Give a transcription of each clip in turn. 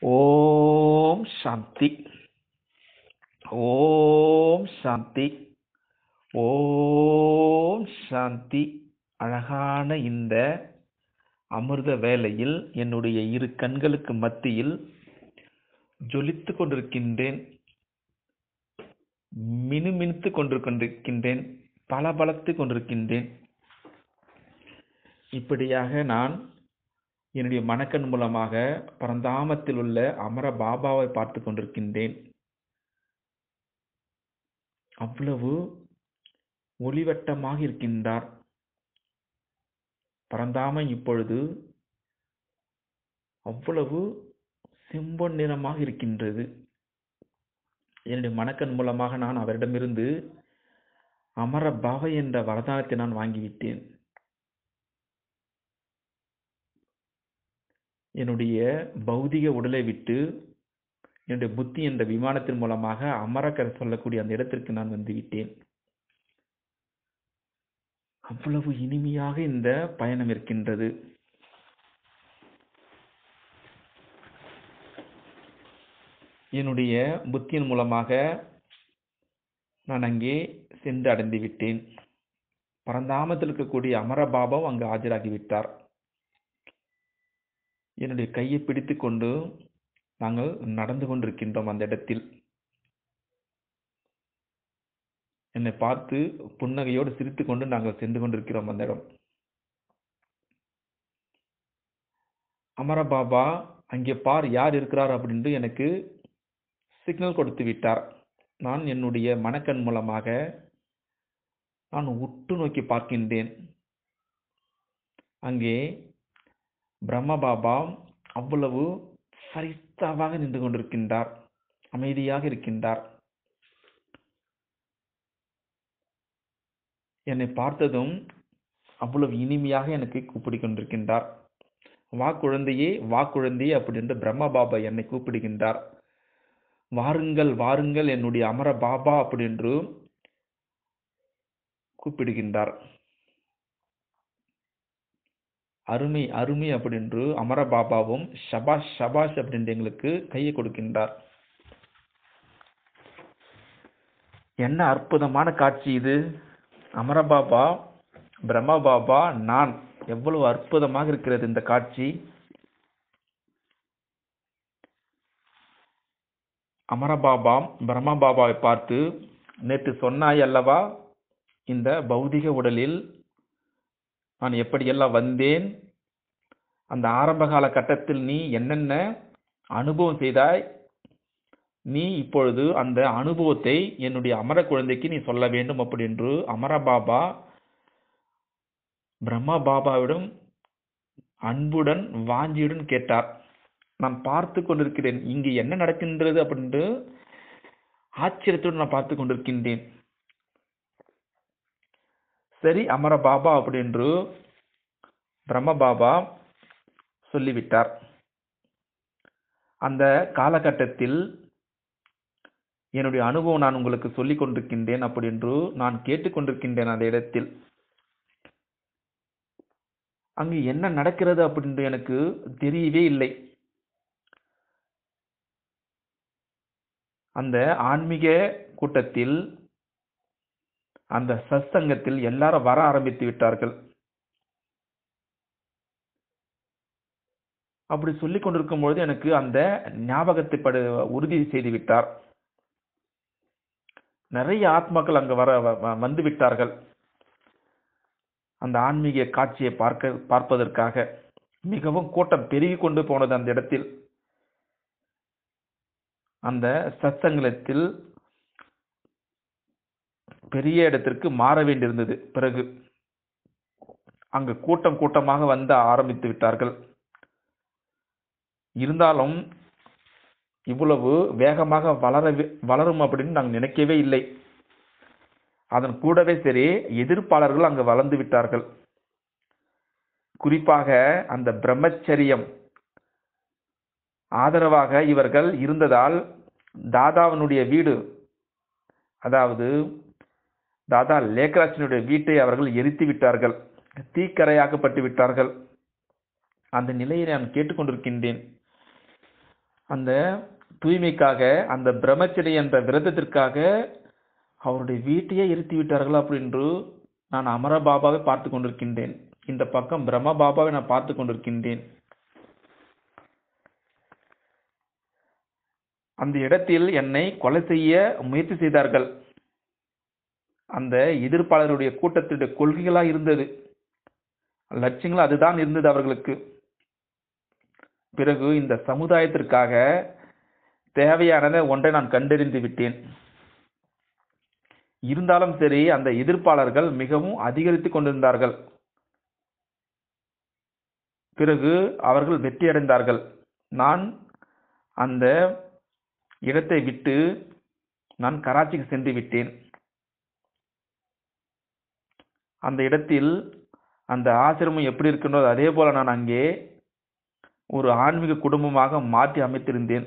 ஓம் சாந்தி ஓம் சாந்தி ஓம் சாந்தி அழகான இந்த அமிர்த வேளையில் என்னுடைய இரு கண்களுக்கு மத்தியில் ஜொலித்துக் கொண்டிருக்கின்றேன் மினுமினுத்துக் கொண்டு கொண்டிருக்கின்றேன் பளபளத்துக் கொண்டிருக்கின்றேன் இப்படியாக நான் என்னுடைய மனக்கண் மூலமாக பரந்தாமத்தில் உள்ள அமர பாபாவை பார்த்து கொண்டிருக்கின்றேன் அவ்வளவு ஒளிவட்டமாக இருக்கின்றார் பரந்தாமை இப்பொழுது அவ்வளவு செம்பொன் நிறமாக இருக்கின்றது என்னுடைய மனக்கண் மூலமாக நான் அவரிடமிருந்து அமர பாவை என்ற வரதானத்தை நான் வாங்கிவிட்டேன் என்னுடைய பௌதிக உடலை விட்டு என்னுடைய புத்தி என்ற விமானத்தின் மூலமாக அமரக்கரை சொல்லக்கூடிய அந்த இடத்திற்கு நான் வந்துவிட்டேன் அவ்வளவு இனிமையாக இந்த பயணம் இருக்கின்றது என்னுடைய புத்தியின் மூலமாக நான் அங்கே சென்று அடைந்து விட்டேன் பரந்தாமத்தில் இருக்கக்கூடிய அமரபாபாவும் அங்கு ஆஜராகிவிட்டார் என்னுடைய கையை பிடித்து கொண்டு நாங்கள் நடந்து கொண்டிருக்கின்றோம் அந்த இடத்தில் என்னை பார்த்து புன்னகையோடு சிரித்து கொண்டு நாங்கள் சென்று கொண்டிருக்கிறோம் அந்த இடம் அமரபாபா அங்கே பார் யார் இருக்கிறார் அப்படின்ட்டு எனக்கு சிக்னல் கொடுத்து விட்டார் நான் என்னுடைய மனக்கண் மூலமாக நான் உற்று நோக்கி பார்க்கின்றேன் அங்கே பிரம்மபாபா அவ்வளவு சரித்தாவாக நின்று கொண்டிருக்கின்றார் அமைதியாக இருக்கின்றார் என்னை பார்த்ததும் அவ்வளவு இனிமையாக எனக்கு கூப்பிடி கொண்டிருக்கின்றார் வா குழந்தையே வா குழந்தையே அப்படின்னு பிரம்ம பாபா என்னை கூப்பிடுகின்றார் வாருங்கள் வாருங்கள் என்னுடைய அமர பாபா அப்படின்று கூப்பிடுகின்றார் அருமை அருமை அப்படின்று அமர பாபாவும் ஷபாஷ் ஷபாஷ் அப்படின்று எங்களுக்கு கையை கொடுக்கின்றார் என்ன அற்புதமான காட்சி இது அமரபாபா பிரம்ம பாபா நான் எவ்வளவு அற்புதமாக இருக்கிறது இந்த காட்சி அமரபாபா பிரம்ம பாபாவை பார்த்து நேற்று சொன்னாய் அல்லவா இந்த பௌதிக உடலில் நான் எப்படியெல்லாம் வந்தேன் அந்த ஆரம்ப கால கட்டத்தில் நீ என்னென்ன அனுபவம் செய்தாய் நீ இப்பொழுது அந்த அனுபவத்தை என்னுடைய அமர குழந்தைக்கு நீ சொல்ல வேண்டும் அப்படி என்று அமர பாபா பிரம்மா பாபாவிடம் அன்புடன் வாஞ்சியுடன் கேட்டார் நான் பார்த்து கொண்டிருக்கிறேன் இங்கு என்ன நடக்கின்றது அப்படின்ட்டு ஆச்சரியத்துடன் நான் பார்த்து கொண்டிருக்கின்றேன் சரி அமர பாபா அப்படின்று பிரம்ம பாபா சொல்லிவிட்டார் அந்த காலகட்டத்தில் என்னுடைய அனுபவம் நான் உங்களுக்கு சொல்லிக் கொண்டிருக்கின்றேன் அப்படி என்று நான் கேட்டுக்கொண்டிருக்கின்றேன் அந்த இடத்தில் அங்கு என்ன நடக்கிறது அப்படின்னு எனக்கு தெரியவே இல்லை அந்த ஆன்மீக கூட்டத்தில் அந்த சத்சங்கத்தில் எல்லாரும் வர ஆரம்பித்து விட்டார்கள் அப்படி சொல்லிக் கொண்டிருக்கும் பொழுது எனக்கு அந்த ஞாபகத்தை படு உறுதி செய்து விட்டார் நிறைய ஆத்மாக்கள் அங்கு வர வந்து விட்டார்கள் அந்த ஆன்மீக காட்சியை பார்க்க பார்ப்பதற்காக மிகவும் கூட்டம் பெருகி கொண்டு போனது அந்த இடத்தில் அந்த சத்சங்கத்தில் பெரிய இடத்திற்கு மாற வேண்டியிருந்தது பிறகு அங்கு கூட்டம் கூட்டமாக வந்து ஆரம்பித்து விட்டார்கள் இருந்தாலும் இவ்வளவு வேகமாக வளர வளரும் அப்படின்னு நாங்கள் நினைக்கவே இல்லை அதன் கூடவே சரி எதிர்ப்பாளர்கள் அங்கு வளர்ந்து விட்டார்கள் குறிப்பாக அந்த பிரம்மச்சரியம் ஆதரவாக இவர்கள் இருந்ததால் தாதாவனுடைய வீடு அதாவது தாதா லேக்கராஜனுடைய வீட்டை அவர்கள் எரித்து விட்டார்கள் தீக்கரையாக்கப்பட்டு விட்டார்கள் அந்த நிலையை நான் கேட்டுக்கொண்டிருக்கின்றேன் அந்த தூய்மைக்காக அந்த பிரம்மச்சரி என்ற விரதத்திற்காக அவருடைய வீட்டையே இருத்தி விட்டார்கள் அப்படின்று நான் அமர பாபாவை பார்த்து கொண்டிருக்கின்றேன் இந்த பக்கம் பிரம்ம பாபாவை நான் பார்த்து கொண்டிருக்கின்றேன் அந்த இடத்தில் என்னை கொலை செய்ய முயற்சி செய்தார்கள் அந்த எதிர்ப்பாளருடைய கூட்டத்துடைய கொள்கைகளா இருந்தது லட்சியங்கள் அதுதான் இருந்தது அவர்களுக்கு பிறகு இந்த சமுதாயத்திற்காக தேவையானதை ஒன்றை நான் கண்டறிந்து விட்டேன் இருந்தாலும் சரி அந்த எதிர்ப்பாளர்கள் மிகவும் அதிகரித்து கொண்டிருந்தார்கள் பிறகு அவர்கள் வெற்றியடைந்தார்கள் நான் அந்த இடத்தை விட்டு நான் கராச்சிக்கு சென்று விட்டேன் அந்த இடத்தில் அந்த ஆசிரமம் எப்படி இருக்கின்றதோ அதே போல நான் அங்கே ஒரு ஆன்மீக குடும்பமாக மாற்றி அமைத்திருந்தேன்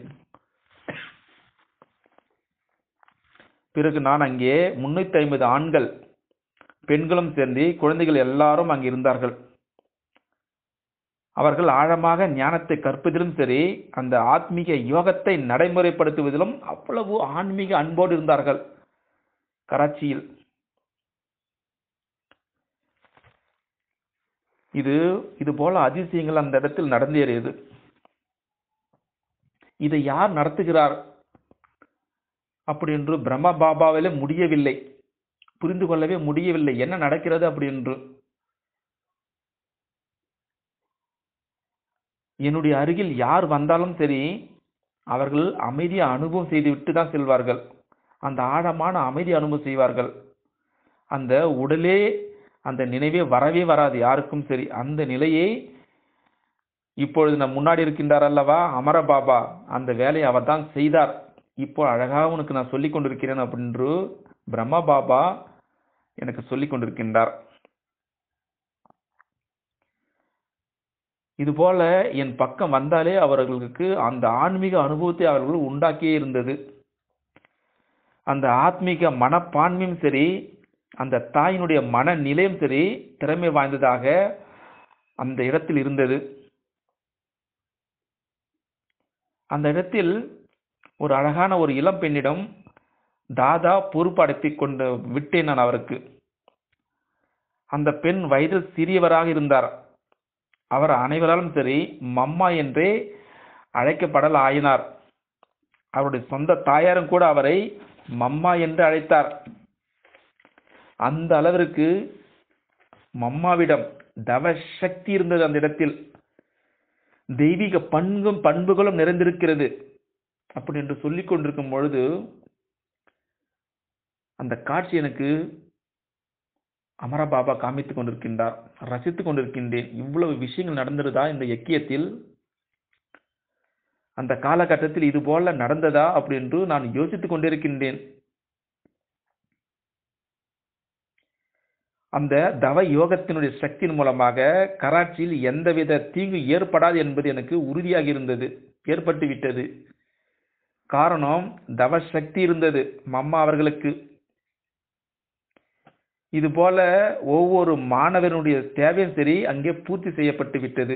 பிறகு நான் அங்கே முன்னூத்தி ஐம்பது ஆண்கள் பெண்களும் சேர்ந்து குழந்தைகள் எல்லாரும் அங்கே இருந்தார்கள் அவர்கள் ஆழமாக ஞானத்தை கற்பதிலும் சரி அந்த ஆத்மீக யோகத்தை நடைமுறைப்படுத்துவதிலும் அவ்வளவு ஆன்மீக அன்போடு இருந்தார்கள் கராச்சியில் இது இது போல அதிசயங்கள் அந்த இடத்தில் நடந்தேறியது இதை யார் நடத்துகிறார் அப்படி என்று பிரம்ம பாபாவிலே முடியவில்லை புரிந்து கொள்ளவே முடியவில்லை என்ன நடக்கிறது அப்படி என்று என்னுடைய அருகில் யார் வந்தாலும் சரி அவர்கள் அமைதியை அனுபவம் செய்துவிட்டு தான் செல்வார்கள் அந்த ஆழமான அமைதி அனுபவம் செய்வார்கள் அந்த உடலே அந்த நினைவே வரவே வராது யாருக்கும் சரி அந்த நிலையை இப்பொழுது நம் முன்னாடி இருக்கின்றார் அல்லவா அமர பாபா அந்த வேலையை அவர் தான் செய்தார் இப்போ அழகாக உனக்கு நான் சொல்லிக் கொண்டிருக்கிறேன் அப்படின்று பிரம்மா பாபா எனக்கு சொல்லிக் கொண்டிருக்கின்றார் இதுபோல என் பக்கம் வந்தாலே அவர்களுக்கு அந்த ஆன்மீக அனுபவத்தை அவர்கள் உண்டாக்கியே இருந்தது அந்த ஆத்மீக மனப்பான்மையும் சரி அந்த தாயினுடைய மனநிலையும் சரி திறமை வாய்ந்ததாக அந்த இடத்தில் இருந்தது அந்த இடத்தில் ஒரு அழகான ஒரு இளம் பெண்ணிடம் தாதா பொறுப்பு அடைப்பிக் கொண்டு விட்டேன் நான் அவருக்கு அந்த பெண் வயதில் சிறியவராக இருந்தார் அவர் அனைவராலும் சரி மம்மா என்றே அழைக்கப்படல் ஆயினார் அவருடைய சொந்த தாயாரும் கூட அவரை மம்மா என்று அழைத்தார் அந்த அளவிற்கு மம்மாவிடம் தவ சக்தி இருந்தது அந்த இடத்தில் தெய்வீக பண்பும் பண்புகளும் நிறைந்திருக்கிறது அப்படி என்று சொல்லிக் கொண்டிருக்கும் பொழுது அந்த காட்சி எனக்கு அமர பாபா காமித்துக் கொண்டிருக்கின்றார் ரசித்துக் கொண்டிருக்கின்றேன் இவ்வளவு விஷயங்கள் நடந்திருதா இந்த எக்கியத்தில் அந்த காலகட்டத்தில் இது போல நடந்ததா அப்படி என்று நான் யோசித்துக் கொண்டிருக்கின்றேன் அந்த தவ யோகத்தினுடைய சக்தியின் மூலமாக கராச்சியில் எந்தவித தீங்கு ஏற்படாது என்பது எனக்கு உறுதியாக இருந்தது ஏற்பட்டு விட்டது காரணம் தவ சக்தி இருந்தது மம்மா அவர்களுக்கு இது போல ஒவ்வொரு மாணவனுடைய தேவையும் சரி அங்கே பூர்த்தி செய்யப்பட்டு விட்டது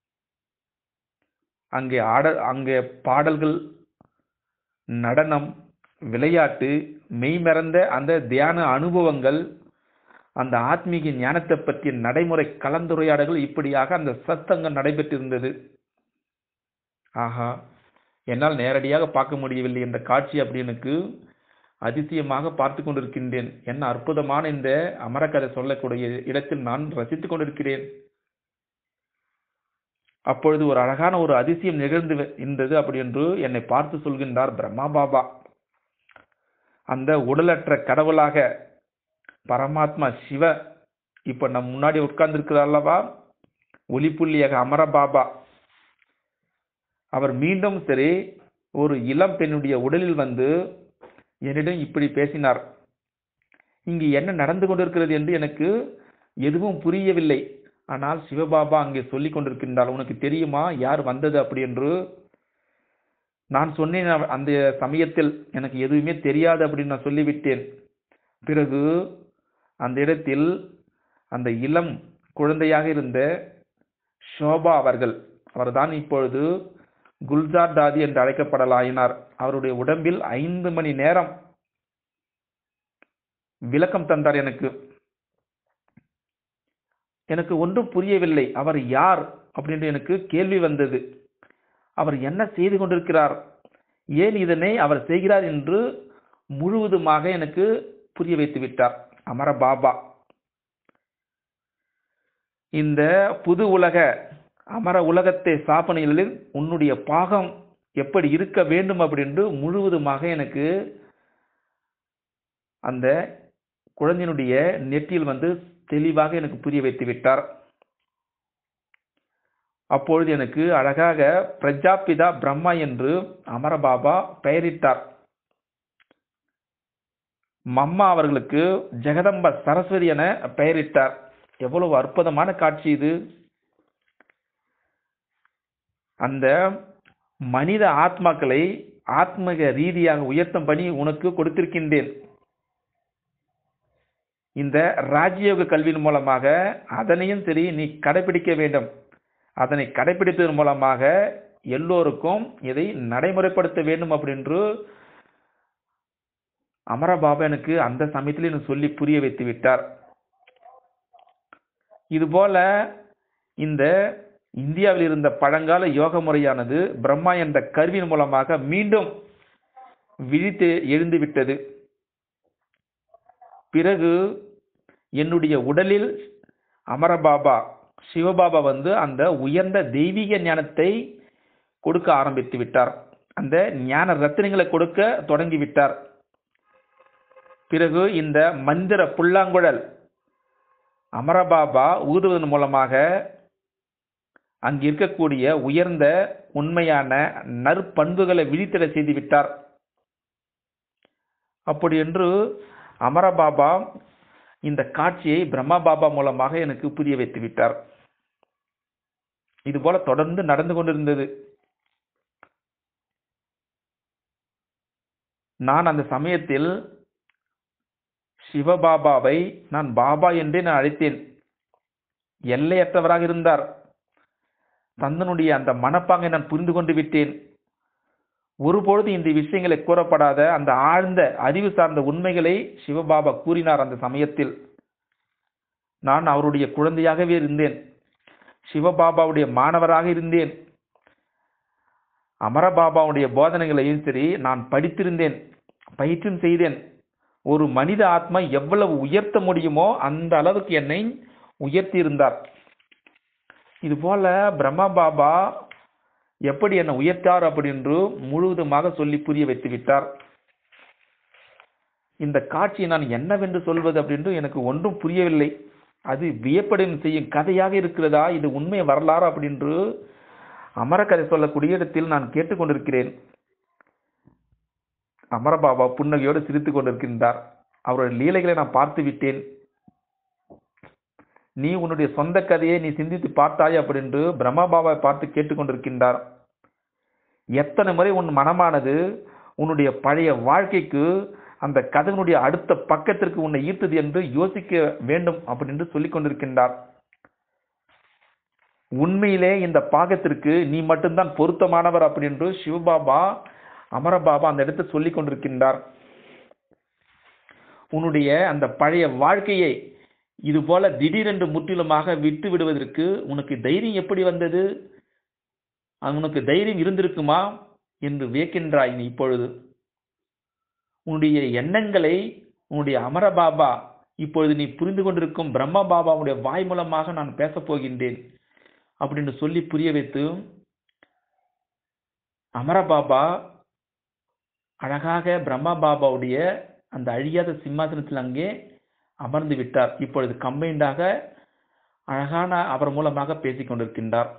அங்கே ஆட அங்கே பாடல்கள் நடனம் விளையாட்டு மெய்மறந்த அந்த தியான அனுபவங்கள் அந்த ஆத்மீக ஞானத்தை பற்றிய நடைமுறை கலந்துரையாடல்கள் இப்படியாக அந்த சத்தங்கள் நடைபெற்றிருந்தது ஆஹா என்னால் நேரடியாக பார்க்க முடியவில்லை இந்த காட்சி அப்படி எனக்கு அதிசயமாக பார்த்து கொண்டிருக்கின்றேன் என்ன அற்புதமான இந்த அமரக்கதை சொல்லக்கூடிய இடத்தில் நான் ரசித்துக் கொண்டிருக்கிறேன் அப்பொழுது ஒரு அழகான ஒரு அதிசயம் நிகழ்ந்து இருந்தது அப்படி என்று என்னை பார்த்து சொல்கின்றார் பிரம்மா பாபா அந்த உடலற்ற கடவுளாக பரமாத்மா சிவ இப்ப நம் முன்னாடி உட்கார்ந்து அல்லவா ஒளிப்புள்ளியாக அமர பாபா அவர் மீண்டும் சரி ஒரு இளம் பெண்ணுடைய உடலில் வந்து என்னிடம் இப்படி பேசினார் இங்கு என்ன நடந்து கொண்டிருக்கிறது என்று எனக்கு எதுவும் புரியவில்லை ஆனால் சிவபாபா அங்கே சொல்லிக் கொண்டிருக்கின்றார் உனக்கு தெரியுமா யார் வந்தது அப்படி என்று நான் சொன்னேன் அந்த சமயத்தில் எனக்கு எதுவுமே தெரியாது அப்படின்னு நான் சொல்லிவிட்டேன் பிறகு அந்த இடத்தில் அந்த இளம் குழந்தையாக இருந்த ஷோபா அவர்கள் அவர்தான் இப்பொழுது குல்ஜார் தாதி என்று அழைக்கப்படலாயினார் அவருடைய உடம்பில் ஐந்து மணி நேரம் விளக்கம் தந்தார் எனக்கு எனக்கு ஒன்றும் புரியவில்லை அவர் யார் அப்படின்னு எனக்கு கேள்வி வந்தது அவர் என்ன செய்து கொண்டிருக்கிறார் ஏன் இதனை அவர் செய்கிறார் என்று முழுவதுமாக எனக்கு புரிய வைத்து விட்டார் அமர பாபா இந்த புது உலக அமர உலகத்தை ஸ்தாபனையில் உன்னுடைய பாகம் எப்படி இருக்க வேண்டும் அப்படின்னு முழுவதுமாக எனக்கு அந்த குழந்தையினுடைய நெற்றியில் வந்து தெளிவாக எனக்கு புரிய வைத்து விட்டார் அப்பொழுது எனக்கு அழகாக பிரஜாபிதா பிரம்மா என்று அமரபாபா பெயரிட்டார் மம்மா அவர்களுக்கு ஜெகதம்ப சரஸ்வதி என பெயரிட்டார் எவ்வளவு அற்புதமான காட்சி இது அந்த மனித ஆத்மாக்களை ஆத்மக ரீதியாக உயர்த்தும் பணி உனக்கு கொடுத்திருக்கின்றேன் இந்த ராஜயோக கல்வியின் மூலமாக அதனையும் சரி நீ கடைபிடிக்க வேண்டும் அதனை கடைபிடிப்பதன் மூலமாக எல்லோருக்கும் இதை நடைமுறைப்படுத்த வேண்டும் அப்படின்று அமரபாபா எனக்கு அந்த சமயத்தில் எனக்கு சொல்லி புரிய வைத்து விட்டார் இதுபோல இந்த இந்தியாவில் இருந்த பழங்கால யோக முறையானது பிரம்மா என்ற கருவியின் மூலமாக மீண்டும் விழித்து எழுந்து விட்டது பிறகு என்னுடைய உடலில் அமரபாபா சிவபாபா வந்து அந்த உயர்ந்த தெய்வீக ஞானத்தை கொடுக்க ஆரம்பித்து விட்டார் அந்த ஞான ரத்தினங்களை கொடுக்க தொடங்கி விட்டார் பிறகு இந்த மந்திர புல்லாங்குழல் அமரபாபா ஊதுவதன் மூலமாக அங்கு இருக்கக்கூடிய உயர்ந்த உண்மையான நற்பண்புகளை விழித்திட செய்து விட்டார் அப்படி என்று அமரபாபா இந்த காட்சியை பிரம்மா பாபா மூலமாக எனக்கு புரிய வைத்து விட்டார் இது போல தொடர்ந்து நடந்து கொண்டிருந்தது நான் அந்த சமயத்தில் சிவபாபாவை நான் பாபா என்றே நான் அழைத்தேன் எல்லையற்றவராக இருந்தார் தந்தனுடைய அந்த மனப்பாங்கை நான் புரிந்து கொண்டு விட்டேன் ஒருபொழுது இந்த விஷயங்களை கூறப்படாத அந்த ஆழ்ந்த அறிவு சார்ந்த உண்மைகளை சிவபாபா கூறினார் அந்த சமயத்தில் நான் அவருடைய குழந்தையாகவே இருந்தேன் சிவபாபாவுடைய மாணவராக இருந்தேன் அமரபாபாவுடைய போதனைகளையும் சரி நான் படித்திருந்தேன் பயிற்றும் செய்தேன் ஒரு மனித ஆத்மா எவ்வளவு உயர்த்த முடியுமோ அந்த அளவுக்கு என்னை உயர்த்தி இருந்தார் இது போல பிரம்மா பாபா எப்படி என்னை உயர்த்தார் அப்படின்று முழுவதுமாக சொல்லி புரிய வைத்து விட்டார் இந்த காட்சியை நான் என்னவென்று சொல்வது அப்படின்று எனக்கு ஒன்றும் புரியவில்லை அது வியப்படும் செய்யும் கதையாக இருக்கிறதா இது உண்மை வரலாறு அப்படின்று அமரக்கதை சொல்லக்கூடிய இடத்தில் நான் கேட்டுக்கொண்டிருக்கிறேன் அமரபாபா புன்னகையோடு சிரித்துக் கொண்டிருக்கின்றார் அவருடைய லீலைகளை நான் பார்த்து விட்டேன் நீ உன்னுடைய சொந்த கதையை நீ சிந்தித்து பார்த்தாய் அப்படின்று பிரம்மபாபாவை பார்த்து கேட்டுக்கொண்டிருக்கின்றார் எத்தனை முறை உன் மனமானது உன்னுடைய பழைய வாழ்க்கைக்கு அந்த கதையினுடைய அடுத்த பக்கத்திற்கு உன்னை ஈர்த்தது என்று யோசிக்க வேண்டும் அப்படின்னு சொல்லிக் கொண்டிருக்கின்றார் உண்மையிலே இந்த பாகத்திற்கு நீ மட்டும்தான் பொருத்தமானவர் அப்படின்று சிவபாபா அமரபாபா அந்த இடத்தை சொல்லிக் கொண்டிருக்கின்றார் உன்னுடைய அந்த பழைய வாழ்க்கையை இது போல திடீரென்று முற்றிலுமாக விட்டு விடுவதற்கு உனக்கு தைரியம் எப்படி வந்தது உனக்கு தைரியம் இருந்திருக்குமா என்று வியக்கின்றாய் நீ இப்பொழுது உன்னுடைய எண்ணங்களை உன்னுடைய அமரபாபா இப்பொழுது நீ புரிந்து கொண்டிருக்கும் பிரம்ம பாபாவுடைய வாய் மூலமாக நான் பேசப் போகின்றேன் அப்படின்னு சொல்லி புரிய வைத்து அமரபாபா அழகாக பிரம்மா பாபாவுடைய அந்த அழியாத சிம்மாசனத்தில் அங்கே அமர்ந்து விட்டார் இப்பொழுது கம்பைண்டாக அழகான அவர் மூலமாக பேசிக் கொண்டிருக்கின்றார்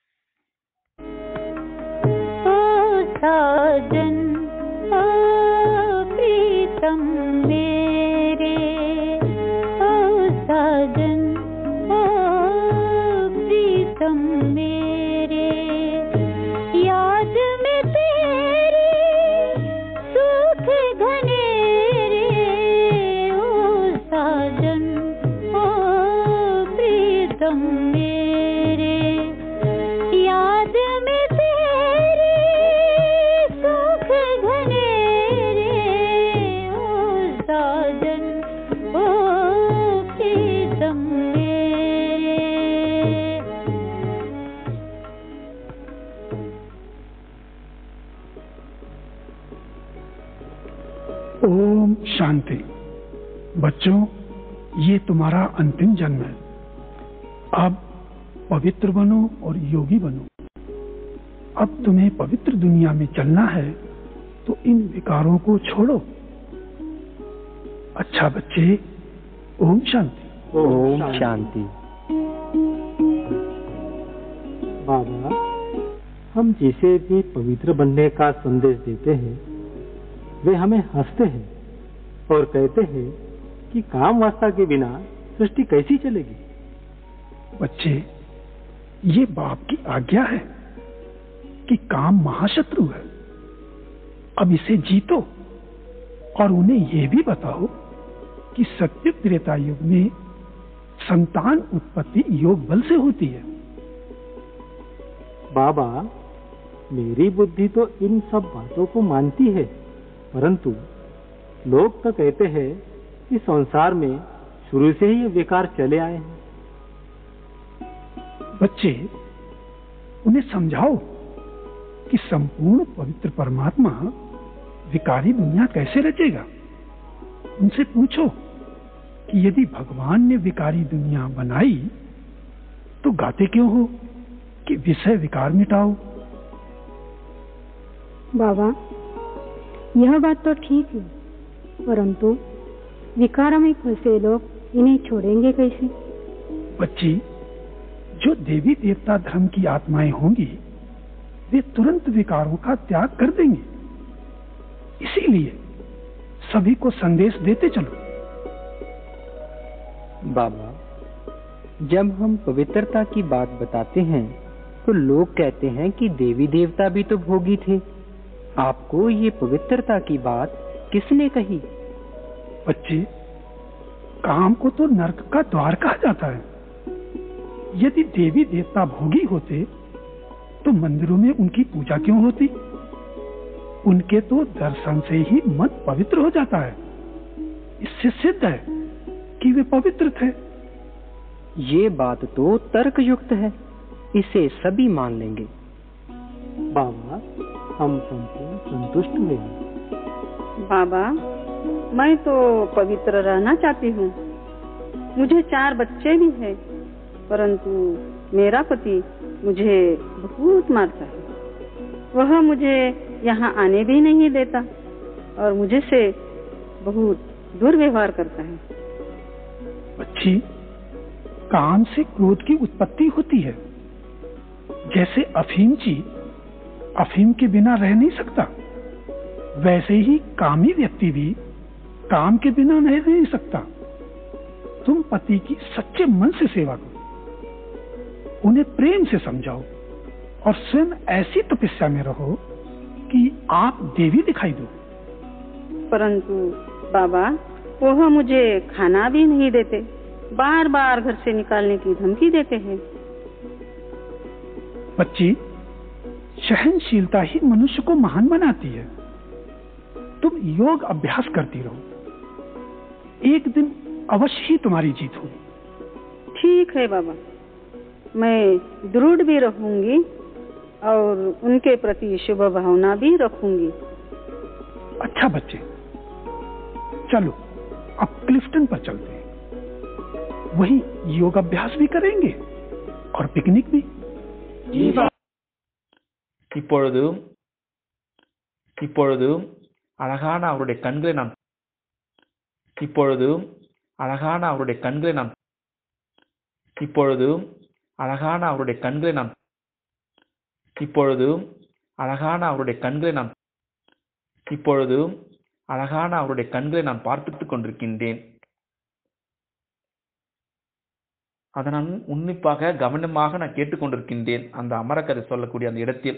साजन ओ प्रीतम मेरे ओ साजन ओ प्रीतम मेरे याद में तेरी सुख घनेरे ओ साजन ओ प्रीतम मेरे याद में तेरी ओम शांति बच्चों ये तुम्हारा अंतिम जन्म है अब पवित्र बनो और योगी बनो अब तुम्हें पवित्र दुनिया में चलना है तो इन विकारों को छोड़ो अच्छा बच्चे ओम शांति ओम शांति बाबा हम जिसे भी पवित्र बनने का संदेश देते हैं वे हमें हंसते हैं और कहते हैं कि काम वास्ता के बिना सृष्टि कैसी चलेगी बच्चे ये बाप की आज्ञा है कि काम महाशत्रु है अब इसे जीतो और उन्हें ये भी बताओ कि सत्य त्रेता युग में संतान उत्पत्ति योग बल से होती है बाबा मेरी बुद्धि तो इन सब बातों को मानती है परंतु लोग तो कहते हैं कि संसार में शुरू से ही ये विकार चले आए हैं बच्चे उन्हें समझाओ कि संपूर्ण पवित्र परमात्मा विकारी दुनिया कैसे रचेगा उनसे पूछो कि यदि भगवान ने विकारी दुनिया बनाई तो गाते क्यों हो कि विषय विकार मिटाओ बाबा यह बात तो ठीक है परंतु विकार में फंसे लोग इन्हें छोड़ेंगे कैसे बच्ची जो देवी देवता धर्म की आत्माएं होंगी वे तुरंत विकारों का त्याग कर देंगे इसीलिए सभी को संदेश देते चलो बाबा जब हम पवित्रता की बात बताते हैं तो लोग कहते हैं कि देवी देवता भी तो भोगी थे आपको ये पवित्रता की बात किसने कही बच्चे काम को तो नरक का द्वार कहा जाता है यदि देवी देवता भोगी होते तो मंदिरों में उनकी पूजा क्यों होती उनके तो दर्शन से ही मन पवित्र हो जाता है इससे सिद्ध है कि वे पवित्र थे ये बात तो तर्क युक्त है इसे सभी मान लेंगे बाबा हम संपूर्ण संतुष्ट हुए हैं बाबा मैं तो पवित्र रहना चाहती हूँ मुझे चार बच्चे भी हैं परंतु मेरा पति मुझे बहुत मारता है वह मुझे यहाँ आने भी नहीं देता और मुझे से बहुत दुर्व्यवहार करता है बच्ची काम से क्रोध की उत्पत्ति होती है जैसे अफीम जी अफीम के बिना रह नहीं सकता वैसे ही कामी व्यक्ति भी काम के बिना रह नहीं सकता तुम पति की सच्चे मन से सेवा करो उन्हें प्रेम से समझाओ और स्वयं ऐसी तपस्या में रहो कि आप देवी दिखाई दो परंतु बाबा वह मुझे खाना भी नहीं देते बार बार घर से निकालने की धमकी देते हैं बच्ची सहनशीलता ही मनुष्य को महान बनाती है तुम योग अभ्यास करती रहो एक दिन अवश्य ही तुम्हारी जीत होगी ठीक है बाबा मैं दृढ़ भी रहूंगी और उनके प्रति शुभ भावना भी रखूंगी अच्छा बच्चे चलो अब क्लिफ्टन पर चलते हैं वही योग अभ्यास भी करेंगे और पिकनिक भी இப்பொழுது இப்பொழுது அழகான அவருடைய கண்களை நாம் இப்பொழுது அழகான அவருடைய கண்களை நாம் இப்பொழுது அழகான அவருடைய கண்களை நாம் இப்பொழுது அழகான அவருடைய கண்களை நாம் இப்பொழுது அழகான அவருடைய கண்களை நான் பார்த்துக் கொண்டிருக்கின்றேன் அதை நான் உன்னிப்பாக கவனமாக நான் கேட்டுக்கொண்டிருக்கின்றேன் அந்த அமரக்கதை சொல்லக்கூடிய அந்த இடத்தில்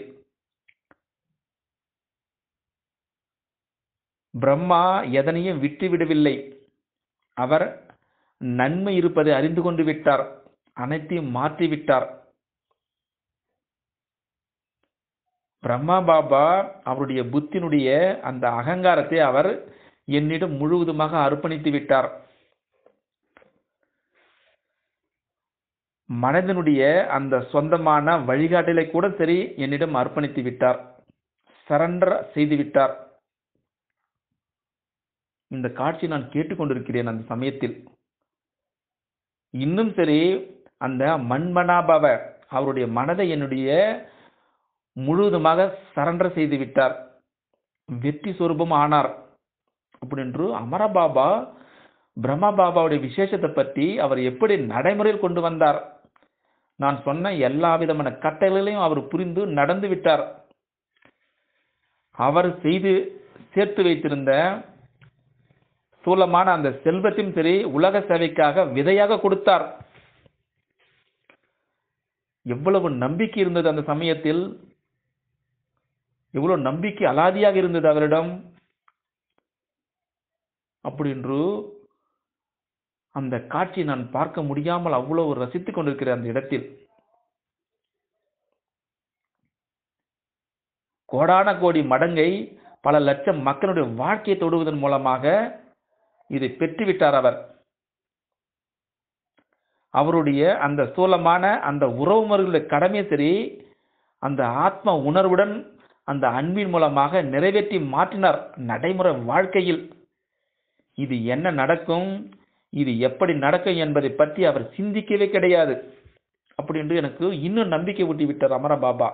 பிரம்மா எதனையும் விட்டுவிடவில்லை அவர் நன்மை இருப்பதை அறிந்து கொண்டு விட்டார் அனைத்தையும் மாற்றிவிட்டார் பிரம்மா பாபா அவருடைய புத்தினுடைய அந்த அகங்காரத்தை அவர் என்னிடம் முழுவதுமாக அர்ப்பணித்து விட்டார் மனதனுடைய அந்த சொந்தமான வழிகாட்டலை கூட சரி என்னிடம் அர்ப்பணித்து விட்டார் சரண்டர் செய்து விட்டார் இந்த காட்சி நான் கேட்டுக்கொண்டிருக்கிறேன் அந்த சமயத்தில் இன்னும் சரி அந்த மண்மனாபவ அவருடைய மனதை என்னுடைய முழுவதுமாக சரண்டர் செய்து விட்டார் வெற்றி சொரூபம் ஆனார் அப்படின்று அமரபாபா பிரம்மா பாபாவுடைய விசேஷத்தை பற்றி அவர் எப்படி நடைமுறையில் கொண்டு வந்தார் நான் சொன்ன எல்லா விதமான கட்டளைகளையும் அவர் புரிந்து நடந்து விட்டார் அவர் செய்து சேர்த்து வைத்திருந்த ஸ்தூலமான அந்த செல்வத்தையும் சரி உலக சேவைக்காக விதையாக கொடுத்தார் எவ்வளவு நம்பிக்கை இருந்தது அந்த சமயத்தில் எவ்வளவு நம்பிக்கை அலாதியாக இருந்தது அவரிடம் அப்படின்று அந்த காட்சியை நான் பார்க்க முடியாமல் அவ்வளவு ரசித்துக் கொண்டிருக்கிறேன் அந்த இடத்தில் கோடான கோடி மடங்கை பல லட்சம் மக்களுடைய வாழ்க்கையை தொடுவதன் மூலமாக இதை பெற்றுவிட்டார் அவர் அவருடைய அந்த ஸ்தூலமான அந்த உறவுமுறைகளுடைய கடமை சரி அந்த ஆத்ம உணர்வுடன் அந்த அன்பின் மூலமாக நிறைவேற்றி மாற்றினார் நடைமுறை வாழ்க்கையில் இது என்ன நடக்கும் இது எப்படி நடக்கும் என்பதை பற்றி அவர் சிந்திக்கவே கிடையாது அப்படி என்று எனக்கு இன்னும் நம்பிக்கை ஊட்டி விட்டார் அமர பாபா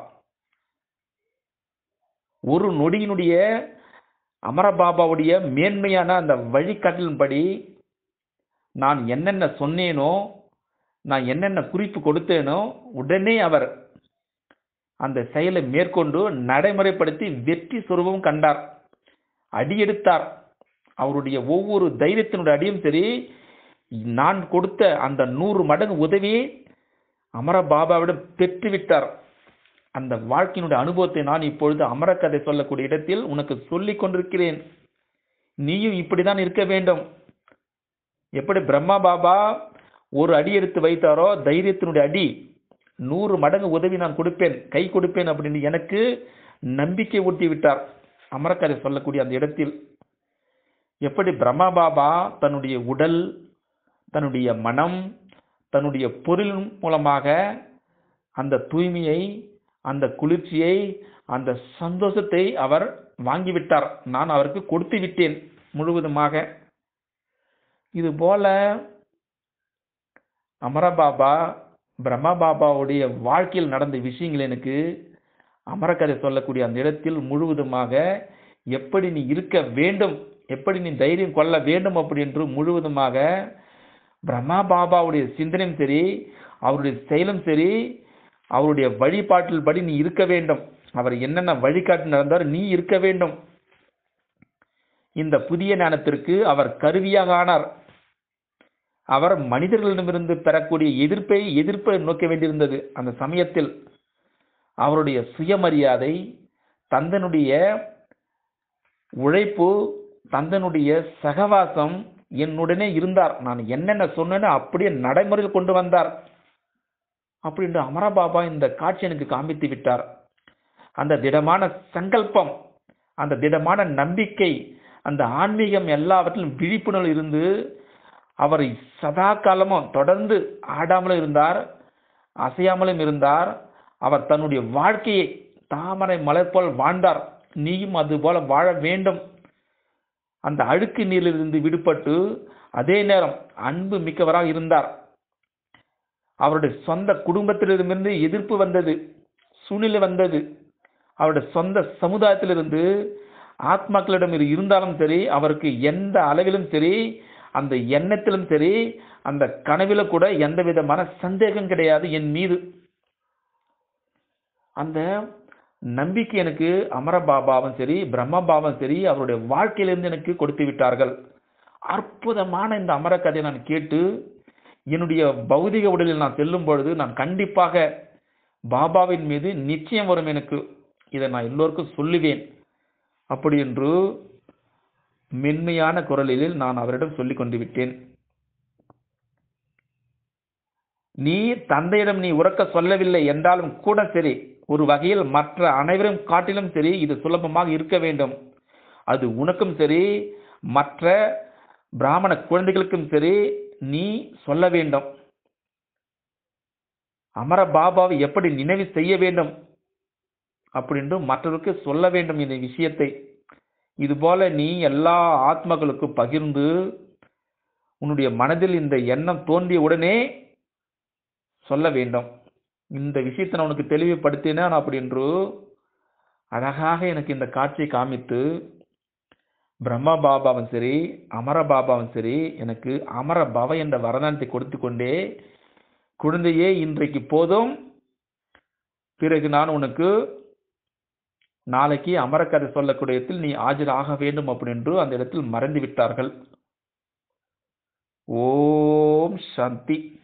ஒரு நொடியினுடைய அமர பாபாவுடைய மேன்மையான அந்த வழிகாட்டலின்படி நான் என்னென்ன சொன்னேனோ நான் என்னென்ன குறிப்பு கொடுத்தேனோ உடனே அவர் அந்த செயலை மேற்கொண்டு நடைமுறைப்படுத்தி வெற்றி சொருபம் கண்டார் அடியெடுத்தார் அவருடைய ஒவ்வொரு தைரியத்தினுடைய அடியும் சரி நான் கொடுத்த அந்த நூறு மடங்கு உதவியை அமர பாபாவிடம் பெற்றுவிட்டார் அந்த வாழ்க்கையினுடைய அனுபவத்தை நான் இப்பொழுது அமரக்கதை சொல்லக்கூடிய இடத்தில் உனக்கு சொல்லிக் கொண்டிருக்கிறேன் நீயும் இப்படிதான் இருக்க வேண்டும் எப்படி பிரம்மா பாபா ஒரு அடி எடுத்து வைத்தாரோ தைரியத்தினுடைய அடி நூறு மடங்கு உதவி நான் கொடுப்பேன் கை கொடுப்பேன் அப்படின்னு எனக்கு நம்பிக்கை ஊட்டி விட்டார் அமரக்கதை சொல்லக்கூடிய அந்த இடத்தில் எப்படி பிரம்மா பாபா தன்னுடைய உடல் தன்னுடைய மனம் தன்னுடைய பொருள் மூலமாக அந்த தூய்மையை அந்த குளிர்ச்சியை அந்த சந்தோஷத்தை அவர் வாங்கிவிட்டார் நான் அவருக்கு கொடுத்து விட்டேன் முழுவதுமாக இது போல அமரபாபா பிரம்மா பாபாவுடைய வாழ்க்கையில் நடந்த விஷயங்கள் எனக்கு அமரக்கதை சொல்லக்கூடிய அந்த இடத்தில் முழுவதுமாக எப்படி நீ இருக்க வேண்டும் எப்படி நீ தைரியம் கொள்ள வேண்டும் அப்படி என்று முழுவதுமாக பிரம்மா பாபாவுடைய சிந்தனையும் சரி அவருடைய செயலும் சரி அவருடைய வழிபாட்டில் படி நீ இருக்க வேண்டும் அவர் என்னென்ன வழிகாட்டி நடந்தார் நீ இருக்க வேண்டும் இந்த புதிய ஞானத்திற்கு அவர் கருவியாக ஆனார் அவர் மனிதர்களிடமிருந்து பெறக்கூடிய எதிர்ப்பை எதிர்ப்பை நோக்க வேண்டியிருந்தது அந்த சமயத்தில் அவருடைய சுயமரியாதை தந்தனுடைய உழைப்பு தந்தனுடைய சகவாசம் என்னுடனே இருந்தார் நான் என்னென்ன சொன்னேனோ அப்படியே நடைமுறையில் கொண்டு வந்தார் அப்படின்ற அமரபாபா இந்த காட்சி எனக்கு காண்பித்து விட்டார் அந்த திடமான சங்கல்பம் அந்த திடமான நம்பிக்கை அந்த ஆன்மீகம் எல்லாவற்றிலும் விழிப்புணர்வு இருந்து அவரை சதா காலமும் தொடர்ந்து ஆடாமலும் இருந்தார் அசையாமலும் இருந்தார் அவர் தன்னுடைய வாழ்க்கையை தாமரை மலர் போல் வாழ்ந்தார் நீயும் அது போல வாழ வேண்டும் அந்த அழுக்கு நீரிலிருந்து விடுபட்டு அதே நேரம் அன்பு மிக்கவராக இருந்தார் அவருடைய சொந்த குடும்பத்திலிருந்து எதிர்ப்பு வந்தது சூழ்நிலை வந்தது அவருடைய சொந்த சமுதாயத்திலிருந்து ஆத்மாக்களிடம் இருந்தாலும் சரி அவருக்கு எந்த அளவிலும் சரி அந்த எண்ணத்திலும் சரி அந்த கனவில கூட எந்த விதமான சந்தேகம் கிடையாது என் மீது அந்த நம்பிக்கை எனக்கு அமரபாபாவும் சரி பிரம்மபாவும் சரி அவருடைய வாழ்க்கையிலிருந்து எனக்கு கொடுத்து விட்டார்கள் அற்புதமான இந்த அமர கதையை நான் கேட்டு என்னுடைய பௌதிக உடலில் நான் செல்லும் பொழுது நான் கண்டிப்பாக பாபாவின் மீது நிச்சயம் வரும் எனக்கு இதை நான் எல்லோருக்கும் சொல்லுவேன் அப்படி என்று மென்மையான குரலில் நான் அவரிடம் சொல்லிக் கொண்டு விட்டேன் நீ தந்தையிடம் நீ உறக்க சொல்லவில்லை என்றாலும் கூட சரி ஒரு வகையில் மற்ற அனைவரும் காட்டிலும் சரி இது சுலபமாக இருக்க வேண்டும் அது உனக்கும் சரி மற்ற பிராமண குழந்தைகளுக்கும் சரி நீ சொல்ல வேண்டும் அமர பாபாவை எப்படி நினைவு செய்ய வேண்டும் அப்படின்று மற்றவருக்கு சொல்ல வேண்டும் இந்த விஷயத்தை இதுபோல நீ எல்லா ஆத்மகளுக்கும் பகிர்ந்து உன்னுடைய மனதில் இந்த எண்ணம் தோன்றிய உடனே சொல்ல வேண்டும் இந்த விஷயத்தை நான் உனக்கு தெளிவுபடுத்தினேன் அப்படின்று அழகாக எனக்கு இந்த காட்சியை காமித்து பிரம்ம பாபாவும் சரி அமர பாபாவும் சரி எனக்கு அமர பவ என்ற வரதானத்தை கொடுத்து கொண்டே குழந்தையே இன்றைக்கு போதும் பிறகு நான் உனக்கு நாளைக்கு அமரக்கதை சொல்லக்கூடிய இடத்தில் நீ ஆஜராக வேண்டும் அப்படின்று அந்த இடத்தில் மறைந்து விட்டார்கள் ஓம் சாந்தி